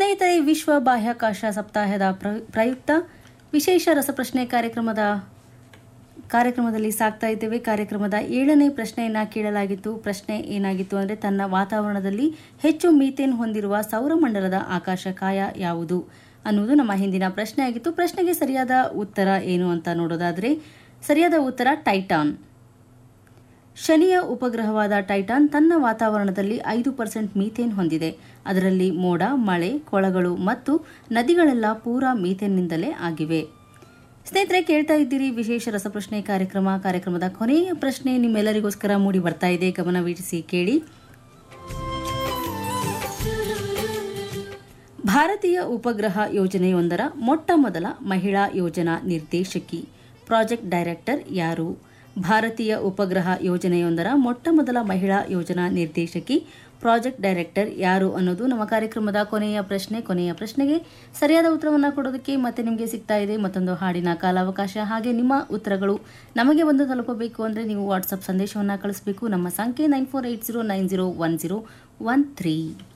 ಸ್ನೇಹಿತರೆ ವಿಶ್ವ ಬಾಹ್ಯಾಕಾಶ ಸಪ್ತಾಹದ ಪ್ರ- ಪ್ರಯುಕ್ತ ವಿಶೇಷ ರಸಪ್ರಶ್ನೆ ಕಾರ್ಯಕ್ರಮದ ಕಾರ್ಯಕ್ರಮದಲ್ಲಿ ಸಾಕ್ತಾ ಇದ್ದೇವೆ ಕಾರ್ಯಕ್ರಮದ ಏಳನೇ ಪ್ರಶ್ನೆಯನ್ನ ಕೇಳಲಾಗಿತ್ತು ಪ್ರಶ್ನೆ ಏನಾಗಿತ್ತು ಅಂದರೆ ತನ್ನ ವಾತಾವರಣದಲ್ಲಿ ಹೆಚ್ಚು ಮೀಥೇನ್ ಹೊಂದಿರುವ ಸೌರಮಂಡಲದ ಆಕಾಶಕಾಯ ಯಾವುದು ಅನ್ನುವುದು ನಮ್ಮ ಹಿಂದಿನ ಪ್ರಶ್ನೆ ಆಗಿತ್ತು ಪ್ರಶ್ನೆಗೆ ಸರಿಯಾದ ಉತ್ತರ ಏನು ಅಂತ ನೋಡೋದಾದರೆ ಸರಿಯಾದ ಉತ್ತರ ಟೈಟಾನ್ ಶನಿಯ ಉಪಗ್ರಹವಾದ ಟೈಟಾನ್ ತನ್ನ ವಾತಾವರಣದಲ್ಲಿ ಐದು ಪರ್ಸೆಂಟ್ ಮೀಥೇನ್ ಹೊಂದಿದೆ ಅದರಲ್ಲಿ ಮೋಡ ಮಳೆ ಕೊಳಗಳು ಮತ್ತು ನದಿಗಳೆಲ್ಲ ಪೂರಾ ಮೀಥೇನ್ನಿಂದಲೇ ಆಗಿವೆ ಸ್ನೇಹಿತರೆ ಕೇಳ್ತಾ ಇದ್ದೀರಿ ವಿಶೇಷ ರಸಪ್ರಶ್ನೆ ಕಾರ್ಯಕ್ರಮ ಕಾರ್ಯಕ್ರಮದ ಕೊನೆಯ ಪ್ರಶ್ನೆ ನಿಮ್ಮೆಲ್ಲರಿಗೋಸ್ಕರ ಮೂಡಿ ಬರ್ತಾ ಇದೆ ಗಮನವಿರಿಸಿ ಕೇಳಿ ಭಾರತೀಯ ಉಪಗ್ರಹ ಯೋಜನೆಯೊಂದರ ಮೊಟ್ಟ ಮೊದಲ ಮಹಿಳಾ ಯೋಜನಾ ನಿರ್ದೇಶಕಿ ಪ್ರಾಜೆಕ್ಟ್ ಡೈರೆಕ್ಟರ್ ಯಾರು ಭಾರತೀಯ ಉಪಗ್ರಹ ಯೋಜನೆಯೊಂದರ ಮೊಟ್ಟ ಮೊದಲ ಮಹಿಳಾ ಯೋಜನಾ ನಿರ್ದೇಶಕಿ ಪ್ರಾಜೆಕ್ಟ್ ಡೈರೆಕ್ಟರ್ ಯಾರು ಅನ್ನೋದು ನಮ್ಮ ಕಾರ್ಯಕ್ರಮದ ಕೊನೆಯ ಪ್ರಶ್ನೆ ಕೊನೆಯ ಪ್ರಶ್ನೆಗೆ ಸರಿಯಾದ ಉತ್ತರವನ್ನು ಕೊಡೋದಕ್ಕೆ ಮತ್ತೆ ನಿಮಗೆ ಸಿಗ್ತಾ ಇದೆ ಮತ್ತೊಂದು ಹಾಡಿನ ಕಾಲಾವಕಾಶ ಹಾಗೆ ನಿಮ್ಮ ಉತ್ತರಗಳು ನಮಗೆ ಒಂದು ತಲುಪಬೇಕು ಅಂದರೆ ನೀವು ವಾಟ್ಸಪ್ ಸಂದೇಶವನ್ನು ಕಳಿಸಬೇಕು ನಮ್ಮ ಸಂಖ್ಯೆ nine four eight zero nine zero one zero one three